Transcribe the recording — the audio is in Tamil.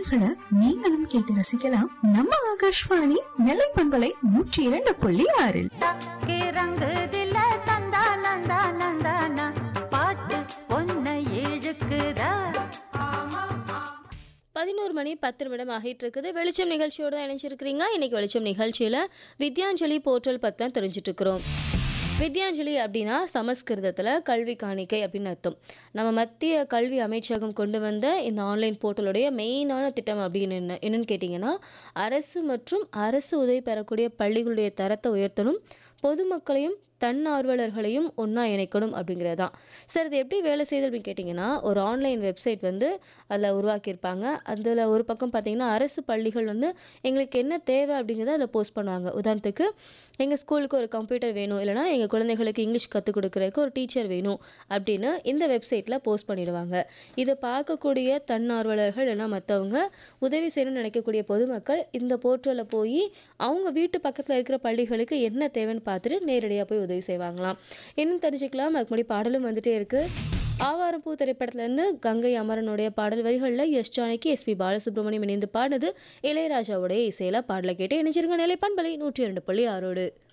பாடல்களை நீங்களும் கேட்டு ரசிக்கலாம் நம்ம ஆகாஷ்வாணி நெல்லை பண்பலை நூற்றி இரண்டு புள்ளி ஆறில் தக்கே ரங்குதில்ல தந்தா நந்தா நந்தானா பாட்டு பொன்னை இழுக்குதா பதினோரு மணி பத்து நிமிடம் ஆகிட்டு இருக்குது வெளிச்சம் நிகழ்ச்சியோட தான் இணைஞ்சிருக்கிறீங்க இன்னைக்கு வெளிச்சம் நிகழ்ச்சியில் வித்யாஞ்சலி போர்ட்டல் பற்றி தான் தெரிஞ்சுட்டு இருக்கிறோம் வித்யாஞ்சலி அப்படின்னா சமஸ்கிருதத்தில் கல்வி காணிக்கை அப்படின்னு அர்த்தம் நம்ம மத்திய கல்வி அமைச்சகம் கொண்டு வந்த இந்த ஆன்லைன் போர்ட்டலுடைய மெயினான திட்டம் அப்படின்னு என்ன என்னன்னு கேட்டிங்கன்னா அரசு மற்றும் அரசு உதவி பெறக்கூடிய பள்ளிகளுடைய தரத்தை உயர்த்தணும் பொதுமக்களையும் தன்னார்வலர்களையும் ஒன்றா இணைக்கணும் அப்படிங்கிறது தான் சார் இது எப்படி வேலை செய்யுது அப்படின்னு கேட்டிங்கன்னா ஒரு ஆன்லைன் வெப்சைட் வந்து அதில் உருவாக்கியிருப்பாங்க அதில் ஒரு பக்கம் பார்த்தீங்கன்னா அரசு பள்ளிகள் வந்து எங்களுக்கு என்ன தேவை அப்படிங்கிறத அதில் போஸ்ட் பண்ணுவாங்க உதாரணத்துக்கு எங்கள் ஸ்கூலுக்கு ஒரு கம்ப்யூட்டர் வேணும் இல்லைனா எங்கள் குழந்தைகளுக்கு இங்கிலீஷ் கற்றுக் கொடுக்குறதுக்கு ஒரு டீச்சர் வேணும் அப்படின்னு இந்த வெப்சைட்டில் போஸ்ட் பண்ணிடுவாங்க இதை பார்க்கக்கூடிய தன்னார்வலர்கள் இல்லைனா மற்றவங்க உதவி செய்யணும்னு நினைக்கக்கூடிய பொதுமக்கள் இந்த போர்ட்டலில் போய் அவங்க வீட்டு பக்கத்தில் இருக்கிற பள்ளிகளுக்கு என்ன தேவைன்னு பார்த்துட்டு நேரடியாக போய் உதவி செய்வாங்களாம் இன்னும் தெரிஞ்சுக்கலாம் அதுக்கு முன்னாடி பாடலும் வந்துட்டே இருக்குது ஆவாரம்பூ திரைப்படத்துலேருந்து கங்கை அமரனுடைய பாடல் வரிகளில் எஸ் ஜானகி எஸ்பி பாலசுப்ரமணியம் இணைந்து பாடுனது இளையராஜாவுடைய இசையில பாடலை கேட்டு இணைச்சிருங்க நிலை பண்பலை நூற்றி இரண்டு புள்ளி ஆறோடு